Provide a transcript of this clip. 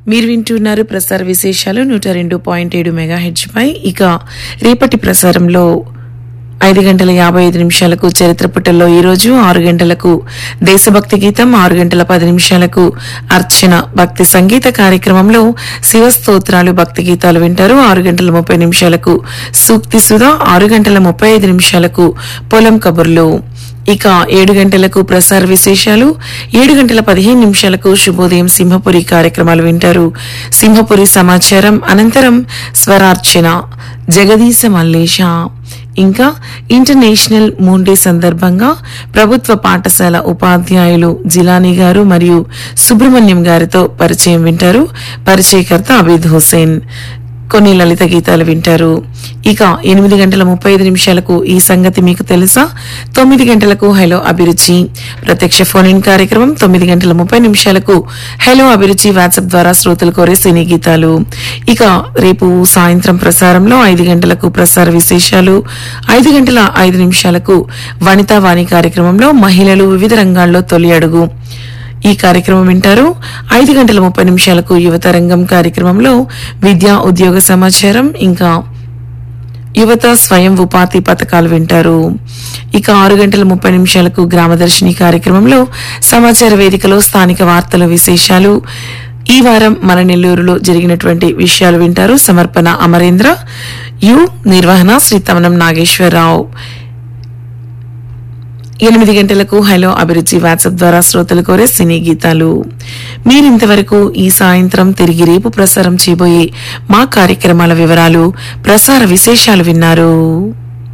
మీరు వింటున్నారు ప్రసార విశేషాలు నూట రెండు పాయింట్ ఏడు మెగా పై ఇక రేపటి ప్రసారంలో ఐదు గంటల యాభై ఐదు నిమిషాలకు చరిత్ర పుటల్లో ఈ రోజు ఆరు గంటలకు దేశభక్తి గీతం ఆరు గంటల పది నిమిషాలకు అర్చన భక్తి సంగీత కార్యక్రమంలో శివ స్తోత్రాలు భక్తి గీతాలు వింటారు ఆరు గంటల ముప్పై నిమిషాలకు సూక్తి సుధా ఆరు గంటల ముప్పై ఐదు నిమిషాలకు పొలం కబుర్లు ఇక ఏడు గంటలకు ప్రసార విశేషాలు ఏడు గంటల పదిహేను నిమిషాలకు శుభోదయం సింహపురి కార్యక్రమాలు వింటారు సింహపురి సమాచారం అనంతరం స్వరార్చన జగదీశ మల్లేష ఇంకా ఇంటర్నేషనల్ మూన్ డే సందర్భంగా ప్రభుత్వ పాఠశాల ఉపాధ్యాయులు జిలానీ గారు మరియు సుబ్రహ్మణ్యం గారితో పరిచయం వింటారు పరిచయకర్త అబీద్ హుసేన్ కొన్ని లలిత గీతాలు వింటారు ఇక ఎనిమిది గంటల ముప్పై ఐదు నిమిషాలకు ఈ సంగతి మీకు తెలుసా తొమ్మిది గంటలకు హలో అభిరుచి ప్రత్యక్ష ఫోన్ ఇన్ కార్యక్రమం తొమ్మిది గంటల ముప్పై నిమిషాలకు హలో అభిరుచి వాట్సాప్ ద్వారా శ్రోతలు కోరే సినీ గీతాలు ఇక రేపు సాయంత్రం ప్రసారంలో ఐదు గంటలకు ప్రసార విశేషాలు ఐదు గంటల ఐదు నిమిషాలకు వనితా వాణి కార్యక్రమంలో మహిళలు వివిధ రంగాల్లో తొలి అడుగు ఈ కార్యక్రమం వింటారు ఐదు గంటల ముప్పై నిమిషాలకు యువత రంగం కార్యక్రమంలో విద్యా ఉద్యోగ సమాచారం ఇంకా యువత స్వయం ఉపాధి పథకాలు వింటారు ఇక ఆరు గంటల ముప్పై నిమిషాలకు గ్రామదర్శిని కార్యక్రమంలో సమాచార వేదికలో స్థానిక వార్తల విశేషాలు ఈ వారం మన నెల్లూరులో జరిగినటువంటి విషయాలు వింటారు సమర్పణ అమరేంద్ర యు నిర్వహణ శ్రీ తమనం నాగేశ్వరరావు ఎనిమిది గంటలకు హలో అభిరుచి వాట్సాప్ ద్వారా శ్రోతలు కోరే సినీ గీతాలు మీరింతవరకు ఈ సాయంత్రం తిరిగి రేపు ప్రసారం చేయబోయే మా కార్యక్రమాల వివరాలు ప్రసార విశేషాలు విన్నారు